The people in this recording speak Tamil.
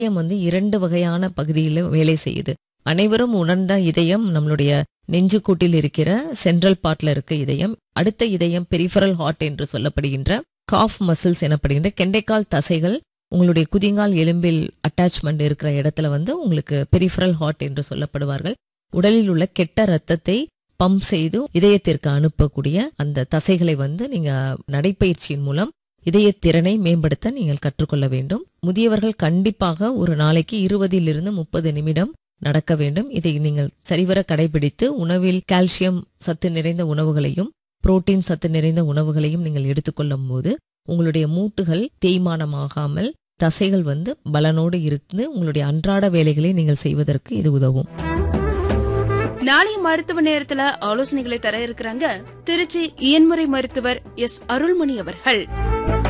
இதயம் வந்து இரண்டு வகையான பகுதியில வேலை செய்யுது அனைவரும் உணர்ந்த இதயம் நம்மளுடைய நெஞ்சுக்கூட்டில் இருக்கிற சென்ட்ரல் பார்ட்ல இருக்க இதயம் அடுத்த இதயம் பெரிஃபரல் ஹார்ட் என்று சொல்லப்படுகின்ற காஃப் மசில்ஸ் எனப்படுகின்ற கெண்டைக்கால் தசைகள் உங்களுடைய குதிங்கால் எலும்பில் அட்டாச்மெண்ட் இருக்கிற இடத்துல வந்து உங்களுக்கு பெரிஃபரல் ஹார்ட் என்று சொல்லப்படுவார்கள் உடலில் உள்ள கெட்ட ரத்தத்தை பம்ப் செய்து இதயத்திற்கு அனுப்பக்கூடிய அந்த தசைகளை வந்து நீங்க நடைப்பயிற்சியின் மூலம் இதய திறனை மேம்படுத்த நீங்கள் கற்றுக்கொள்ள வேண்டும் முதியவர்கள் கண்டிப்பாக ஒரு நாளைக்கு இருபதிலிருந்து முப்பது நிமிடம் நடக்க வேண்டும் இதை நீங்கள் சரிவர கடைபிடித்து உணவில் கால்சியம் சத்து நிறைந்த உணவுகளையும் புரோட்டீன் சத்து நிறைந்த உணவுகளையும் நீங்கள் எடுத்துக்கொள்ளும் போது உங்களுடைய மூட்டுகள் தேய்மானமாகாமல் தசைகள் வந்து பலனோடு இருந்து உங்களுடைய அன்றாட வேலைகளை நீங்கள் செய்வதற்கு இது உதவும் நாளைய மருத்துவ நேரத்துல ஆலோசனைகளை தர இருக்கிறாங்க திருச்சி இயன்முறை மருத்துவர் எஸ் அருள்மணி அவர்கள்